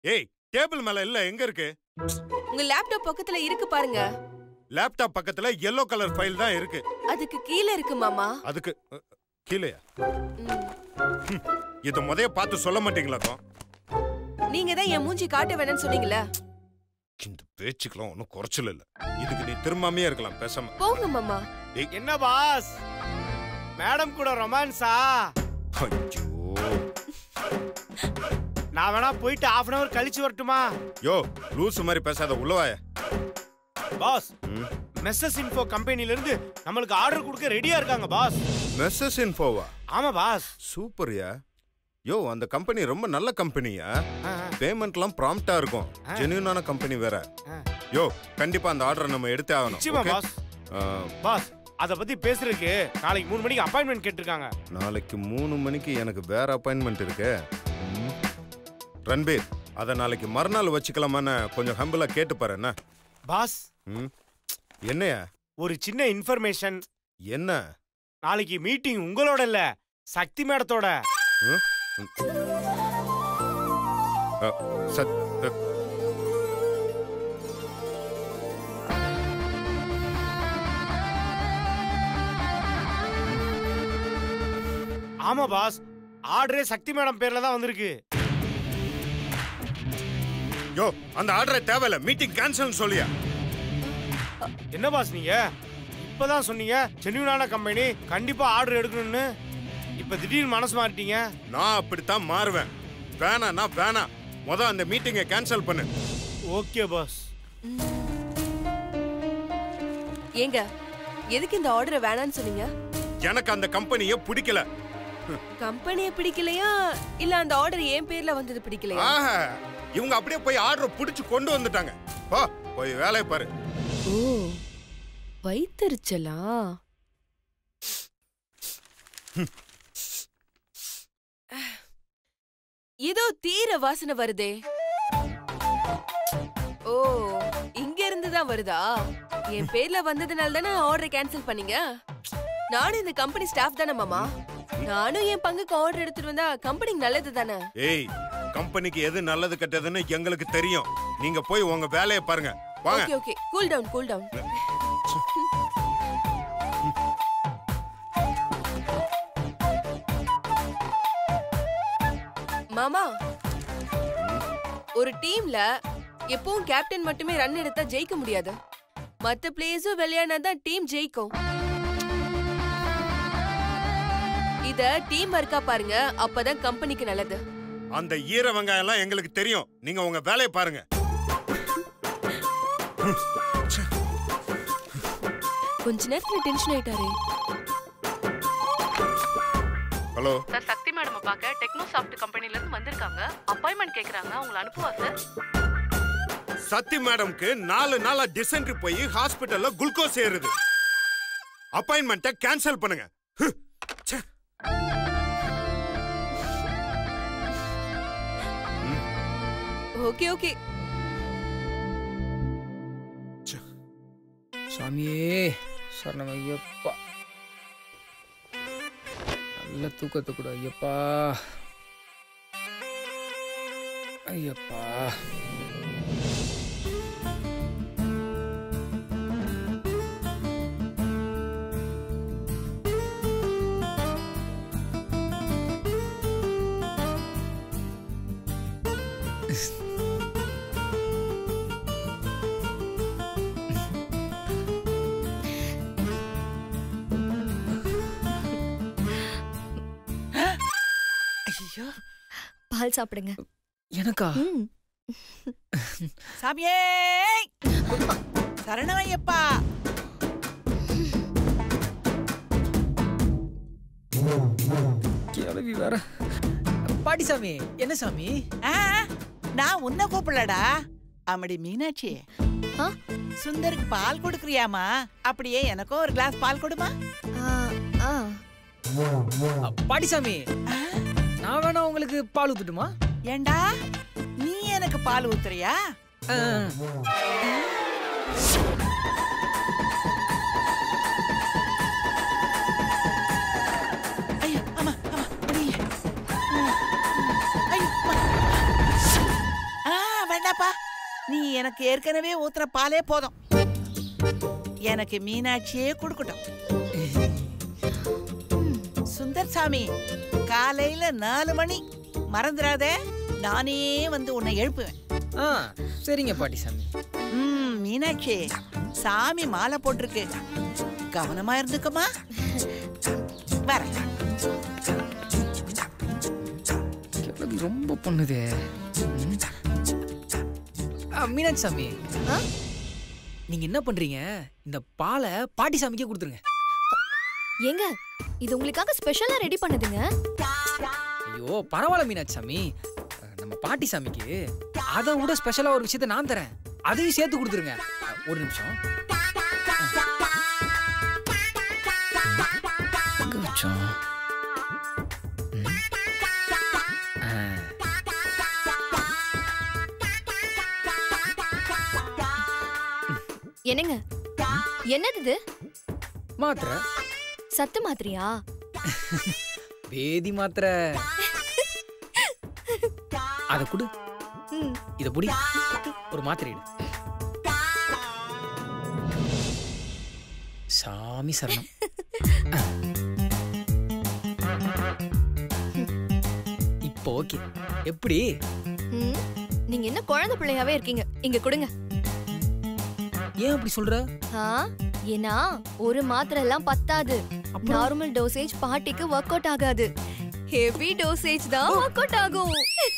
ஏய் டேபிள் மேல இல்ல எங்க இருக்கு உங்க லேப்டாப் பக்கத்துல இருக்கு பாருங்க லேப்டாப் பக்கத்துல எல்லோ கலர் ஃபைல் தான் இருக்கு அதுக்கு கீழ இருக்கு மாமா அதுக்கு அ, கீழேயா ம். இத முதைய பார்த்து சொல்ல மாட்டீங்களாக்கும் நீங்க தான் என் மூஞ்சி காட்ட வேணாம்னு சொன்னீங்கல்ல இந்த பேச்சுக்கெல்லாம் ஒன்றும் குறைச்சல் இல்ல இதுக்கு நீ திரும்பாமையே இருக்கலாம் பேசாம போங்க மாமா என்ன பாஸ் மேடம் கூட ரொமான்ஸா ஐயோ நான் வேணா போயிட்டு half அன் அவர் கழிச்சு வரட்டுமா யோ லூசு மாதிரி பேசாத உள்ளவாய பாஸ் மெஸ்ஸஸ் இன்ஃபோ கம்பெனில இருந்து நம்மளுக்கு ஆர்டர் கொடுக்க ரெடியா இருக்காங்க பாஸ் மெசேஜ் இன்ஃபோவா ஆமா பாஸ் சூப்பர்யா யோ அந்த கம்பெனி ரொம்ப நல்ல கம்பெனியா ஆ, பேமெண்ட்லாம் ப்ராம்ப்டா இருக்கும் ஜென்யூனான கம்பெனி வேற ஆ. யோ கண்டிப்பா அந்த ஆர்டரை நம்ம எடுத்தே ஆகணும் நிச்சயமா okay? பாஸ் ஆ, பாஸ் அத பத்தி பேசுறதுக்கு நாளைக்கு மூணு மணிக்கு அப்பாயின்மெண்ட் கேட்டிருக்காங்க நாளைக்கு மூணு மணிக்கு எனக்கு வேற அப்பாயின்மெண்ட் இருக்கு ம். ரன்பீர் அதை நாளைக்கு மறுநாள் வச்சுக்கலாமான்னு கொஞ்சம் ஹம்பிளா கேட்டு பாரு என்ன பாஸ் ம். என்னையா ஒரு சின்ன இன்ஃபர்மேஷன் என்ன நாளைக்கு மீட்டிங் உங்களோட இல்ல சக்தி மேடத்தோட ம்? ம். அ, சத் அ, ஆமா பாஸ் ஆர்டரே சக்தி மேடம் பேர்ல தான் வந்திருக்கு யோ அந்த ஆர்டரை தேவையில்ல மீட்டிங் கேன்சல்னு சொல்லியா என்ன பாஸ் நீங்க இப்பதான் சொன்னீங்க ஜென்யூனான கம்பெனி கண்டிப்பா ஆர்டர் எடுக்கணும்னு இப்ப திடீர்னு மனசு மாறிட்டீங்க நான் அப்படித்தான் மாறுவேன் வேணான்னா வேணாம் முத அந்த மீட்டிங்கை கேன்சல் பண்ணு ஓகே பாஸ் ஏங்க எதுக்கு இந்த ஆர்டரை வேணாம்னு சொன்னீங்க எனக்கு அந்த கம்பெனியை பிடிக்கல கம்பெனியை பிடிக்கலையா இல்ல அந்த ஆர்டர் என் பேர்ல வந்தது பிடிக்கலையா ஆஹா இவங்க அப்படியே போய் ஆர்டரை பிடிச்சு கொண்டு வந்துட்டாங்க போ போய் வேலையை பாரு ஓ வைத்தறிச்சலா ஏதோ தீர வாசனை வருதே ஓ இங்க இருந்து தான் வருதா என் பேர்ல வந்ததுனால தானே ஆர்டர் கேன்சல் பண்ணீங்க நானும் இந்த கம்பெனி ஸ்டாஃப் தானே மாமா நானும் என் பங்குக்கு ஆர்டர் எடுத்துட்டு வந்தா கம்பெனிக்கு நல்லது தானே ஏய் கம்பெனிக்கு எது நல்லது கெட்டதுன்னு எங்களுக்கு தெரியும் நீங்க போய் உங்க வேலையை பாருங்க வாங்க okay okay cool down cool down மாமா ஒரு டீம்ல எப்பவும் கேப்டன் மட்டுமே ரன் எடுத்தா ஜெயிக்க முடியாது மத்த பிளேயர்ஸும் விளையாடினா தான் டீம் ஜெயிக்கும் இத டீம் ஒர்க்கா பாருங்க அப்பதான் கம்பெனிக்கு நல்லது அந்த ஈர வெங்காயம் எல்லாம் எங்களுக்கு தெரியும் நீங்க உங்க வேலையை பாருங்க கொஞ்ச நேரத்துல டென்ஷன் ஆயிட்டாரே ஹலோ சார் சக்தி மேடம் பார்க்க டெக்னோ சாஃப்ட் கம்பெனில இருந்து வந்திருக்காங்க அப்பாயின்மெண்ட் கேக்குறாங்க உங்களை அனுப்புவா சார் சத்தி மேடம்க்கு நாலு நாளா டிசென்ட்ரி போய் ஹாஸ்பிட்டல்ல குளுக்கோஸ் ஏறுது அப்பாயின்மெண்ட்டை கேன்சல் பண்ணுங்க ஹு, ச்சே. ஓகே ஓகே சாமியே சரணம் ஐயப்பா நல்ல தூக்கத்தை கூட ஐயப்பா ஐயப்பா ஐயோ பால் சாப்பிடுங்க எனக்கா ம் சாமியே சரணமையப்பா கிளவி வேற பாட்டி சாமி என்ன சாமி ஆ, நான் உன்னை கூப்பிடலடா அம்மடி மீனாட்சி ஆ? சுந்தருக்கு பால் கொடுக்குறியாமா அப்படியே எனக்கும் ஒரு கிளாஸ் பால் கொடுமா ஆ, ஆ பாட்டி சாமி ஆ, நான் வேணா உங்களுக்கு பால் ஊத்துட்டுமா ஏண்டா நீ எனக்கு பால் ஊத்துறியா ஆ. ஐயோ ஆமா ஆமா முடியல ம், ம். ஐயோ அம்மா. ஆ எனக்கு ஏற்கனவே ஊத்துற பாலே போதும் எனக்கு மீனாட்சியே கொடுக்கட்டும் சுந்தர் சாமி காலையில நாலு மணி மறந்துடாதே நானே வந்து உன்னை எழுப்புவேன் ஆ சரிங்க பாட்டி சாமி ம் மீனாட்சி சாமி மாலை போட்டிருக்கு கவனமா இருந்துக்குமா வரேன் கிழவி ரொம்ப பண்ணுதே ம். ஆ, மீனாட்சி சாமி ஆ? நீங்க என்ன பண்றீங்க இந்த பாலை பாட்டி சாமிக்கே கொடுத்துருங்க ஏங்க இது உங்களுக்காக ஸ்பெஷலா ரெடி பண்ணுதுங்க ஐயோ பரவாயில்ல மீனாட்சி சாமி அஹ், நம்ம பாட்டி சாமிக்கு அதை விட ஸ்பெஷலா ஒரு விஷயத்த நான் தரேன் அதையும் சேர்த்து கொடுத்துருங்க அஹ், ஒரு நிமிஷம் எங்க வச்சோம்? ம். ஆ. என்னங்க என்னது இது மாத்திரை சத்து மாத்திரையா வேதி மாத்திரை அத குடு ம். இத புடி ஒரு மாத்திரை எடு சாமி சரணம் இப்போ ஓகே எப்படி ம். நீங்க என்ன குழந்தை பிள்ளையாவே இருக்கீங்க இங்க கொடுங்க ஏன் அப்படி சொல்ற ஆ ஏன்னா ஒரு மாத்திரை எல்லாம் பத்தாது அப்புறம்? நார்மல் டோசேஜ் பாட்டிக்கு ஒர்க் அவுட் ஆகாது ஹெவி டோசேஜ் தான் ஒர்க் அவுட் ஆகும்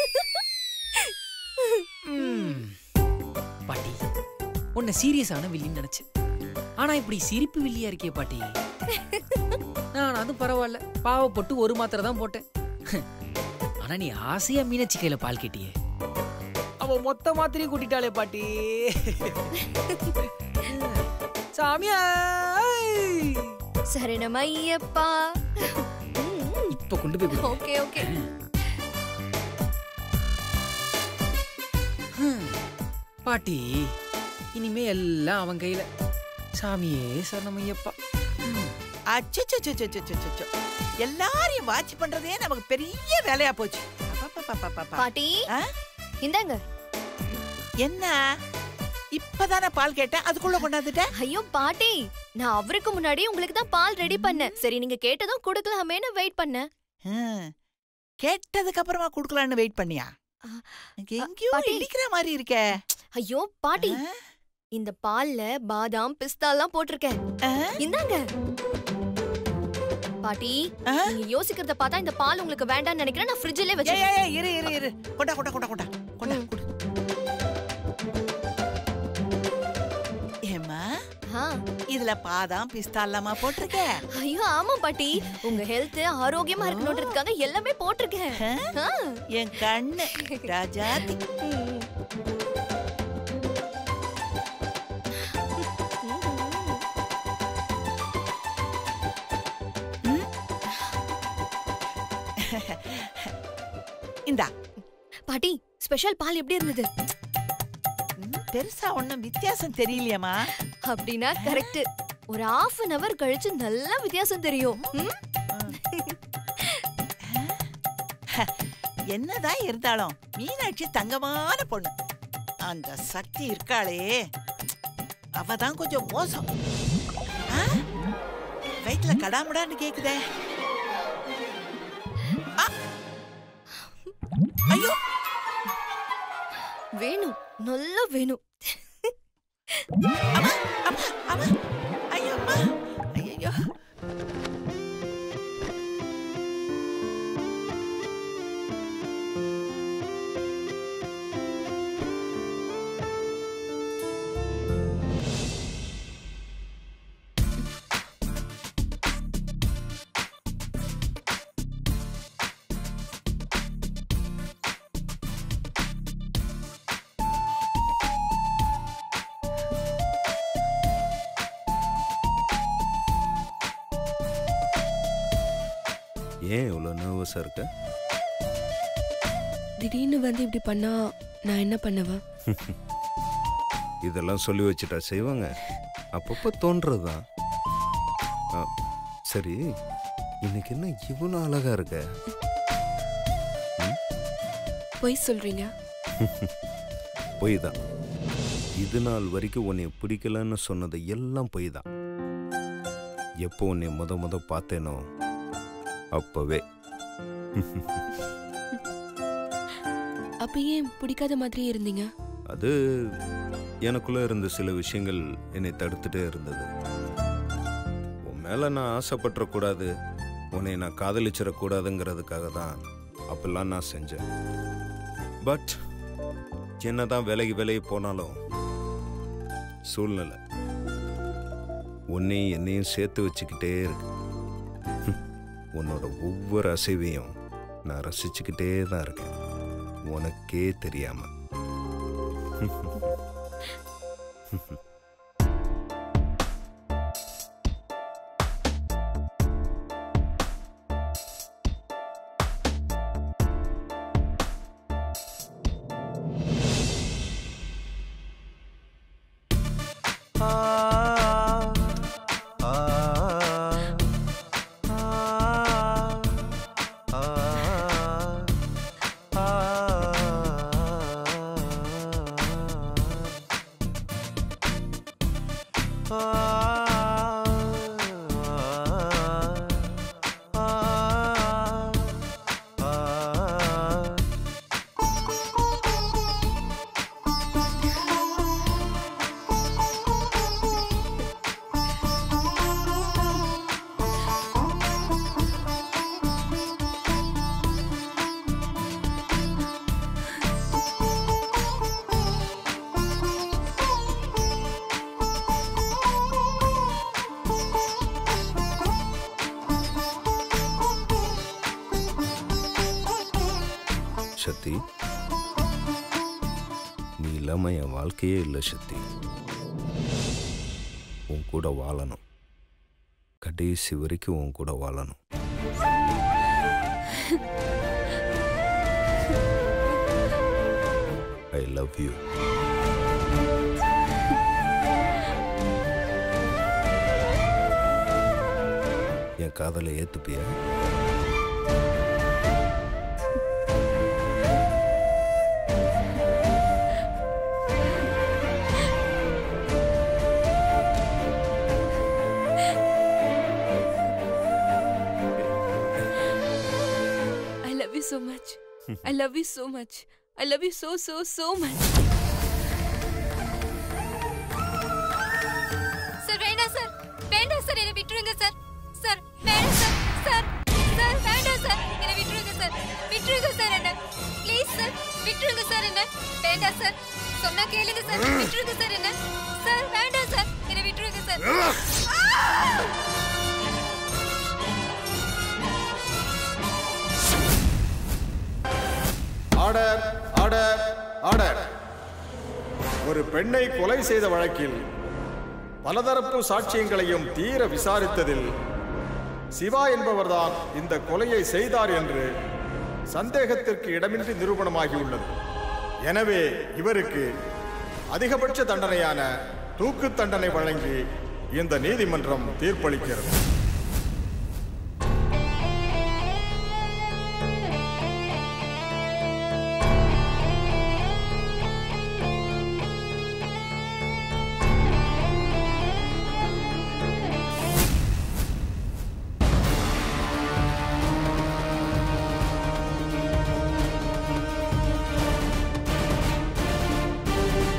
ம். பாட்டி உன்னை சீரியஸான வில்லின்னு நினைச்சேன் ஆனா இப்படி சிரிப்பு வில்லியா இருக்கே பாட்டி நான் அது பரவாயில்ல பாவப்பட்டு ஒரு மாத்திரை தான் போட்டேன் ஆனா நீ ஆசையா மீனாட்சி கையில பால் கேட்டியே அவ மொத்த மாத்திரையும் கூட்டிட்டாளே பாட்டி சாமியா சரணமையப்பா இப்ப கொண்டு போய் கொடு. ஓகே ஓகே பாட்டி இனிமே எல்லாம் அவன் கையில சாமியே சரணமையப்பா அச்சோ எல்லாரையும் வாட்ச் பண்றதே நமக்கு பெரிய வேலையா போச்சு அப்பப்பப்பப்பப்பப்பா. பாட்டி ஆ? இந்தாங்க என்ன இப்பதானே பால் கேட்டேன் அதுக்குள்ள கொண்டாந்துட்ட ஐயோ பாட்டி நான் அவருக்கு முன்னாடி உங்களுக்கு தான் பால் ரெடி பண்ணேன் சரி நீங்க கேட்டதும் கொடுக்கலாமேன்னு வெயிட் பண்ணேன் ஹம். கேட்டதுக்கு அப்புறமா குடுக்கலாம்னு வெயிட் பண்ணியா ஆ, எனக்கு எங்கேயோ பாட்டி. இடிக்கிற மாதிரி இருக்கே ஐயோ பாட்டி ஆ? இந்த பால்ல பாதாம் பிஸ்தா எல்லாம் போட்டிருக்கேன் ஆ? இந்தாங்க பாட்டி ஆ? நீங்க யோசிக்கிறத பார்த்தா இந்த பால் உங்களுக்கு வேண்டாம்னு நினைக்கிறேன் நான் ஃப்ரிட்ஜ்லயே ஏய், வச்சிருக்கேன் ஏய், ஏய், இரு இரு இரு கொண்டா கொண்டா கொண்டா கொண்டா கொண்டா ம். குடு ஏம்மா ஆ, இதுல பாதாம் பிஸ்தா எல்லாமா போட்டிருக்க ஐயோ ஆமா பாட்டி உங்க ஹெல்த் ஆரோக்கியமா இருக்கணும்ன்றதுக்காக எல்லாமே போட்டிருக்கேன் ஆ? ஆ, என் கண்ணு ராஜாதி ம். இந்தா பாட்டி ஸ்பெஷல் பால் எப்படி இருந்தது ம், பெருசா ஒண்ணும் வித்தியாசம் தெரியலையேம்மா அப்படின்னா கரெக்ட் ஒரு ஹாஃப் அன் அவர் கழிச்சு நல்லா வித்தியாசம் தெரியும் ம்? என்னதான் இருந்தாலும் மீனாட்சி தங்கமான பொண்ணு அந்த சக்தி இருக்காளே அவ தான் கொஞ்சம் மோசம் ஆ? வயித்துல கடாமுடான்னு கேக்குதே ஆ! ஐயோ வேணும் நல்லா வேணும் அம்மா அம்மா அம்மா ஐயோ அம்மா ஐயோ ஏன் இவ்வளோ நர்வஸாக இருக்க திடீர்னு வந்து இப்படி பண்ணா நான் என்ன பண்ணுவேன் இதெல்லாம் சொல்லி வச்சுட்டா செய்வாங்க அப்பப்போ தோன்றது தான் சரி இன்னைக்கு என்ன இவ்வளோ அழகா இருக்க பொய் சொல்றீங்க பொய் தான் இது நாள் வரைக்கும் உன்னை பிடிக்கலன்னு சொன்னது எல்லாம் பொய் தான் எப்போ உன்னை முத முத பார்த்தேனோ அப்பவே அப்ப ஏன் பிடிக்காத மாதிரி இருந்தீங்க அது எனக்குள்ள இருந்த சில விஷயங்கள் என்னை தடுத்துட்டே இருந்தது உன் மேல நான் ஆசைப்பட்டுறக்கூடாது உன்னை நான் காதலிச்சிடக்கூடாதுங்கிறதுக்காக தான் அப்பெல்லாம் நான் செஞ்சேன் பட் என்னதான் விலகி விலகி போனாலும் சூழ்நிலை உன்னையும் என்னையும் சேர்த்து வச்சுக்கிட்டே இருக்கு உன்னோட ஒவ்வொரு அசைவையும் நான் ரசிச்சுக்கிட்டே தான் இருக்கேன் உனக்கே தெரியாம சக்தி நீ இல்லாம என் வாழ்க்கையே இல்லை சக்தி உன் கூட வாழணும் கடைசி வரைக்கும் உன் கூட வாழணும் ஐ லவ் யூ என் காதலை ஏத்துப்பியா I love you so much I love you so much I love you so so so much sir வேண்டாம் சார் வேண்டாம் சார் என்னை விட்டுருங்க சார் சார் வேண்டாம் சார் சார் சார் வேண்டாம் சார் என்னை விட்டுருங்க சார் விட்டுருங்க சார் என்ன ப்ளீஸ் சார் விட்டுருங்க சார் என்ன வேண்டாம் சார் சொன்னா கேளுங்க சார் விட்டுருங்க சார் என்ன சார் வேண்டாம் சார் என்னை விட்டுருங்க சார் ஆர்டர் ஆர்டர் ஆர்டர் ஒரு பெண்ணை கொலை செய்த வழக்கில் பலதரப்பு சாட்சியங்களையும் தீர விசாரித்ததில் சிவா என்பவர்தான் இந்த கொலையை செய்தார் என்று சந்தேகத்திற்கு இடமின்றி நிரூபணமாகியுள்ளது எனவே இவருக்கு அதிகபட்ச தண்டனையான தூக்கு தண்டனை வழங்கி இந்த நீதிமன்றம் தீர்ப்பளிக்கிறது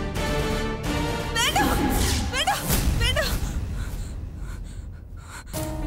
வேண்டாம் வேண்டாம் வேண்டாம்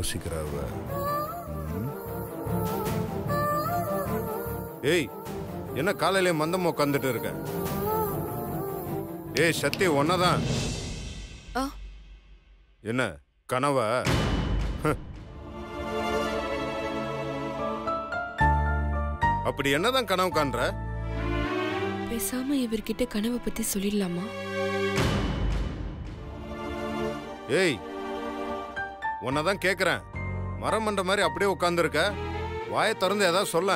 யோசிக்கிறா அவ ம்? ஏய் என்ன காலையில மந்தமா உட்காந்துட்டு இருக்க ஏய் சத்தி ஒன்னதான் ஆ. என்ன கனவா ஹ். அப்படி என்னதான் கனவு காண்ற பேசாம இவர்கிட்ட கனவை பத்தி சொல்லிடலாமா ஏய் உன்னதான் கேக்குறேன் மரம் பண்ற மாதிரி அப்படியே உட்காந்துருக்க வாயை திறந்து ஏதாவது சொல்ல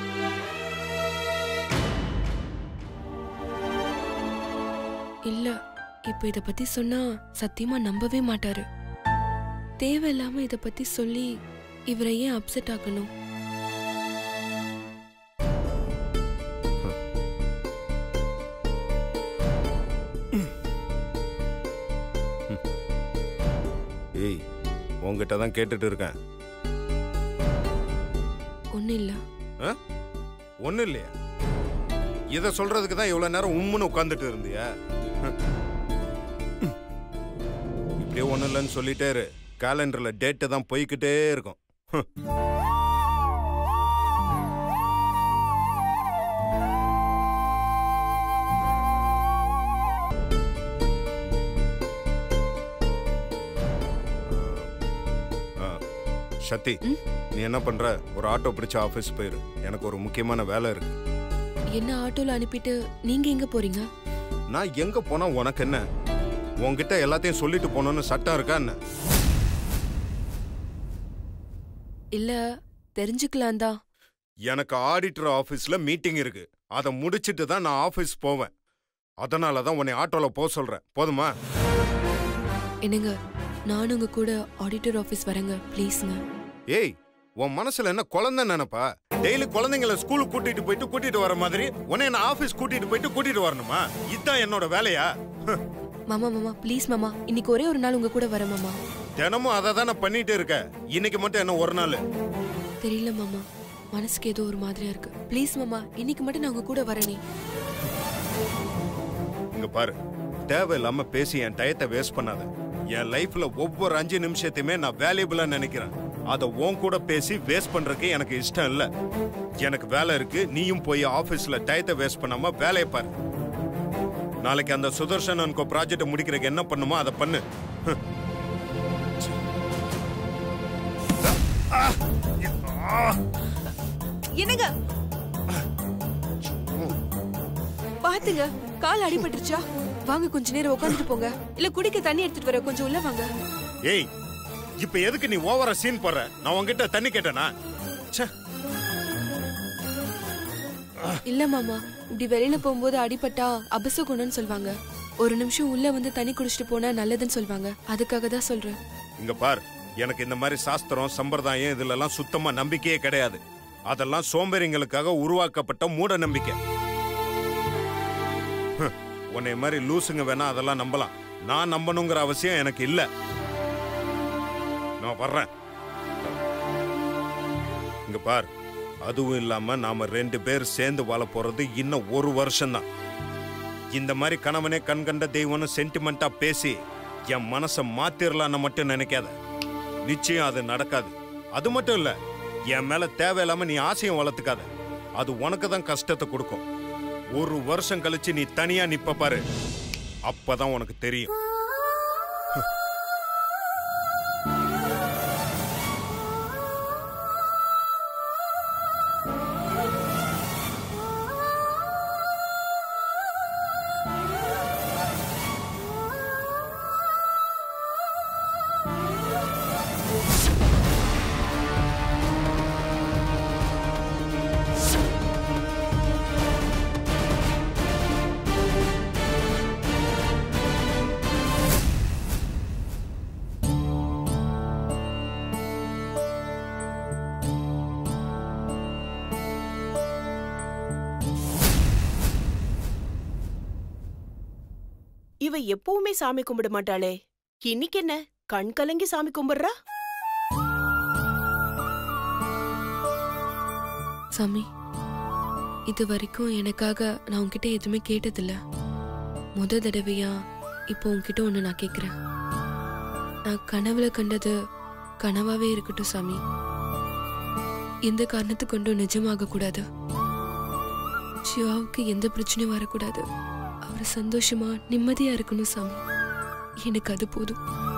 இல்ல இப்ப இத பத்தி சொன்னா சத்தியமா நம்பவே மாட்டாரு தேவையில்லாம இத பத்தி சொல்லி இவரை ஏன் அப்செட் ஆக்கணும் ஏய் உன்கிட்ட தான் கேட்டுட்டு இருக்கேன் ஒண்ணு இல்ல ஒண்ணும் இல்லையா இத சொல்றதுக்கு தான் இவ்வளவு நேரம் உம்முன்னு உட்கார்ந்துட்டு இருந்தியா இப்படியே ஒண்ணும் இல்லைன்னு சொல்லிட்டே இரு கேலண்டர்ல டேட்டு தான் போய்க்கிட்டே இருக்கும் ஆ, சக்தி ம்? நீ என்ன பண்ற ஒரு ஆட்டோ பிடிச்சு ஆபீஸ் போயிரு எனக்கு ஒரு முக்கியமான வேலை இருக்கு என்ன ஆட்டோல அனுப்பிட்டு நீங்க எங்க போறீங்க நான் எங்க போனா உனக்கு என்ன உன்கிட்ட எல்லாத்தையும் சொல்லிட்டு போகணும்னு சட்டம் இருக்கா என்ன இல்ல தெரிஞ்சுக்கலாம் தான் எனக்கு ஆடிட்டர் ஆபீஸ்ல மீட்டிங் இருக்கு அதை முடிச்சிட்டு தான் நான் ஆபீஸ் போவேன் அதனால தான் உன்னை ஆட்டோல போக சொல்றேன் போதுமா என்னங்க நானும் உங்க கூட ஆடிட்டர் ஆபீஸ் வரேங்க ப்ளீஸ்ங்க ஏய் உன் மனசுல என்ன குழந்தை நினைப்பா டெய்லி குழந்தைங்கள ஸ்கூலுக்கு கூட்டிட்டு போயிட்டு கூட்டிட்டு வர மாதிரி உன்னை நான் ஆபீஸ் கூட்டிட்டு போயிட்டு கூட்டிட்டு வரணுமா இதுதான் என்னோட வேலையா ஹ், மாமா மாமா ப்ளீஸ் மாமா இன்னைக்கு ஒரே ஒரு நாள் உங்க கூட வரேன் மாமா தினமும் அதை தானே பண்ணிட்டு இருக்க இன்னைக்கு மட்டும் என்ன ஒரு நாள் தெரியல மாமா மனசுக்கு ஏதோ ஒரு மாதிரியா இருக்கு ப்ளீஸ் மாமா இன்னைக்கு மட்டும் நான் உங்க கூட வரேனே இங்க பாரு தேவையில்லாம பேசி என் டயத்தை வேஸ்ட் பண்ணாத என் லைஃப்ல ஒவ்வொரு அஞ்சு நிமிஷத்தையுமே நான் வேல்யூபிளா நினைக்கிறேன் அதை உன் கூட பேசி வேஸ்ட் பண்றதுக்கு எனக்கு இஷ்டம் இல்ல எனக்கு வேலை இருக்கு நீயும் போய் ஆபீஸ்ல டயத்தை வேஸ்ட் பண்ணாம வேலையை பாரு நாளைக்கு அந்த சுதர்ஷன் அன்கோ ப்ராஜெக்ட் முடிக்கிறதுக்கு என்ன பண்ணுமோ அதை பண்ணு ஹ். என்னங்க பாத்துங்க கால் அடிபட்டுருச்சா வாங்க கொஞ்ச நேரம் உட்காந்துட்டு போங்க இல்ல குடிக்க தண்ணி எடுத்துட்டு வர கொஞ்சம் உள்ள வாங்க ஏய் இப்ப எதுக்கு நீ ஓவரா சீன் போடுற நான் உன்கிட்ட தண்ணி கேட்டேனா ச்சே இல்ல மாமா இப்படி வெளியில போகும்போது அடிபட்டா அபசகுணம்னு சொல்லுவாங்க ஒரு நிமிஷம் உள்ள வந்து தண்ணி குடிச்சிட்டு போனா நல்லதுன்னு சொல்லுவாங்க அதுக்காக தான் சொல்றேன் இங்க பார் எனக்கு இந்த மாதிரி சாஸ்திரம் சம்பிரதாயம் இதுல எல்லாம் சுத்தமா நம்பிக்கையே கிடையாது அதெல்லாம் சோம்பேறிங்களுக்காக உருவாக்கப்பட்ட மூட நம்பிக்கை ஹ், உன்னை மாதிரி லூசுங்க வேணா அதெல்லாம் நம்பலாம் நான் நம்பணுங்கிற அவசியம் எனக்கு இல்ல நான் வர்றேன் இங்க பார் அதுவும் இல்லாம நாம ரெண்டு பேர் சேர்ந்து வாழ போறது இன்னும் ஒரு வருஷம்தான் இந்த மாதிரி கணவனே கண் கண்ட தெய்வம்னு சென்டிமெண்டா பேசி என் மனசை மாத்திரலான்னு மட்டும் நினைக்காத நிச்சயம் அது நடக்காது அது மட்டும் இல்ல என் மேல தேவையில்லாம நீ ஆசையும் வளர்த்துக்காத அது உனக்கு தான் கஷ்டத்தை கொடுக்கும் ஒரு வருஷம் கழிச்சு நீ தனியா நிப்ப பாரு அப்பதான் உனக்கு தெரியும் இவ எப்பவுமே சாமி கும்பிட மாட்டாளே இன்னைக்கு என்ன கண் கலங்கி சாமி கும்பிடுறா சாமி இது வரைக்கும் எனக்காக நான் உன்கிட்ட எதுவுமே கேட்டதில்ல முத தடவையா இப்போ உன்கிட்ட ஒண்ணு நான் கேக்குறேன் நான் கனவுல கண்டது கனவாவே இருக்கட்டும் சாமி எந்த காரணத்தை கொண்டும் நிஜமாக கூடாது சிவாவுக்கு எந்த பிரச்சனையும் வரக்கூடாது அவர் சந்தோஷமா நிம்மதியா இருக்கணும் சாமி எனக்கு அது போதும்